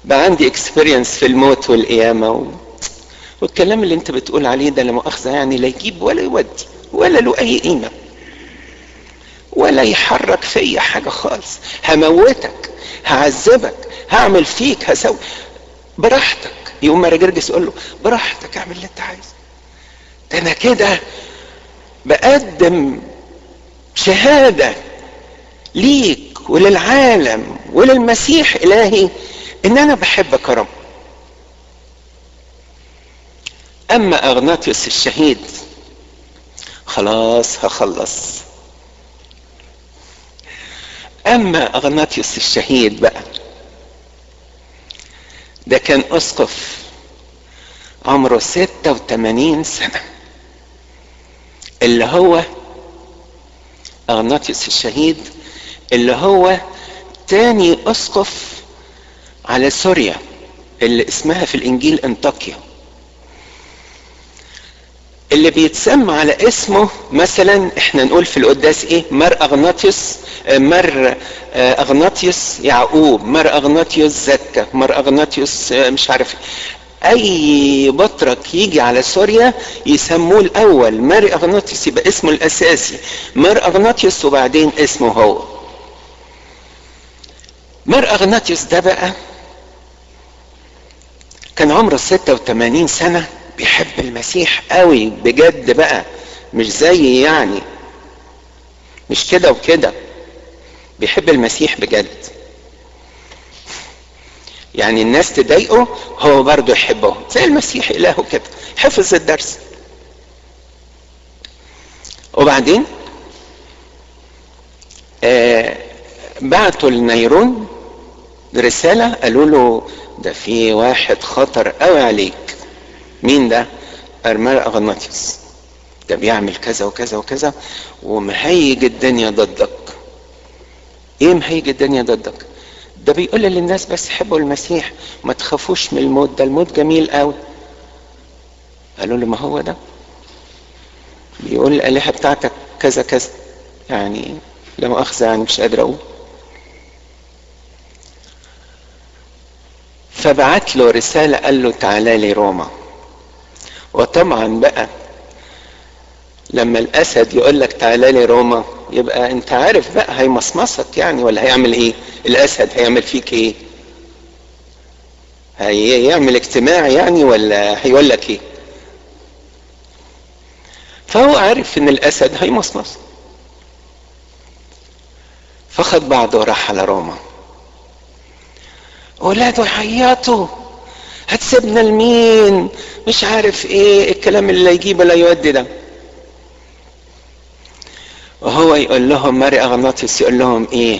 بقى عندي اكسبيرينس في الموت والقيامة و... والكلام اللي انت بتقول عليه ده لا مؤاخذة يعني لا يجيب ولا يودي ولا له اي قيمة ولا يحرك فيا حاجة خالص هموتك هعذبك هعمل فيك هسوي براحتك يقوم مراجرجس يقول له براحتك اعمل اللي انت عايزه ده انا كده بقدم شهادة ليك وللعالم وللمسيح الهي ان انا بحبك يا رب اما اغناطيوس الشهيد خلاص هخلص اما اغناطيوس الشهيد بقى ده كان اسقف عمره 86 سنة اللي هو اغناطيوس الشهيد اللي هو تاني اسقف على سوريا اللي اسمها في الانجيل انطاكيا اللي بيتسمى على اسمه مثلا احنا نقول في القداس ايه مر اغناطيوس مر اغناطيوس يعقوب مر اغناطيوس زكا مر اغناطيوس مش عارف اي بطرك يجي على سوريا يسموه الاول مار اغناطيوس يبقى اسمه الاساسي مار اغناطيوس وبعدين اسمه هو مار اغناطيوس ده بقى كان عمره 86 سنه بيحب المسيح قوي بجد بقى مش زي يعني مش كده وكده بيحب المسيح بجد يعني الناس تضايقه هو برضه يحبهم زي المسيح إلهه كده حفظ الدرس وبعدين آه بعتوا لنيرون رسالة قالوا له ده في واحد خطر قوي عليك مين ده ارمال اغناطيوس ده بيعمل كذا وكذا وكذا ومهيج الدنيا ضدك ايه مهيج الدنيا ضدك ده بيقول للناس بس حبوا المسيح ما تخافوش من الموت ده الموت جميل قوي قالوا له ما هو ده بيقول الآلهة بتاعتك كذا كذا يعني لا مؤاخذة يعني مش قادر أقول فبعت له رسالة قال له تعالى لي روما وطبعا بقى لما الأسد يقول لك تعالى لي روما يبقى انت عارف بقى هيمصمصك يعني ولا هيعمل ايه الاسد هيعمل فيك ايه هيعمل اجتماع يعني ولا هيقول لك ايه فهو عارف ان الاسد هيمصمص فخد بعضه وراح على روما اولاده يعيطوا هتسيبنا لمين مش عارف ايه الكلام اللي يجيب لا يودي ده وهو يقول لهم ماري اغناطيوس يقول لهم ايه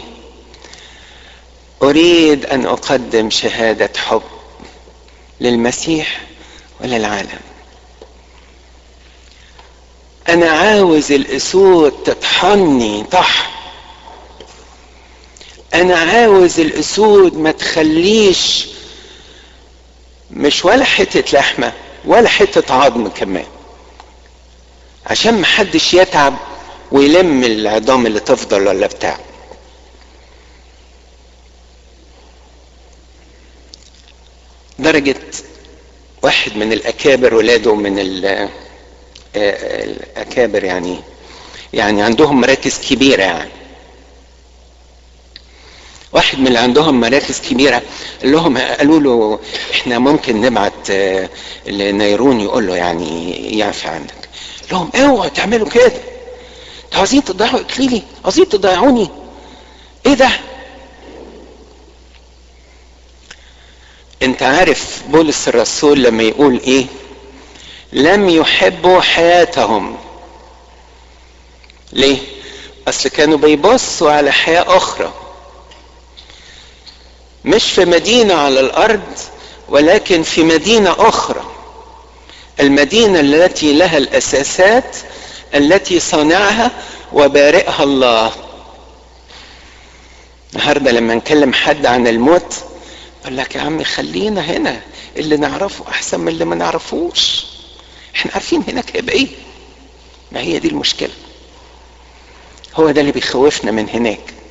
اريد ان اقدم شهادة حب للمسيح وللعالم انا عاوز الاسود تطحني طح انا عاوز الاسود ما تخليش مش ولا حتة لحمة ولا حتة عظم كمان عشان محدش يتعب ويلم العظام اللي تفضل ولا بتاع درجة واحد من الأكابر ولاده من الأكابر يعني يعني عندهم مراكز كبيرة يعني واحد من اللي عندهم مراكز كبيرة قال لهم قالوا له احنا ممكن نبعت لنيرون يقول له يعني يعفى عنك لهم اوعوا تعملوا كده انتوا عايزين تضيعوا اكليلي عايزين تضيعوني ايه ده انت عارف بولس الرسول لما يقول ايه لم يحبوا حياتهم ليه اصل كانوا بيبصوا على حياة اخرى مش في مدينة على الارض ولكن في مدينة اخرى المدينة التي لها الاساسات التي صنعها وبارئها الله النهارده لما نكلم حد عن الموت يقول لك يا عم خلينا هنا اللي نعرفه احسن من اللي ما نعرفوش احنا عارفين هناك هيبقى ايه ما هي دي المشكله هو ده اللي بيخوفنا من هناك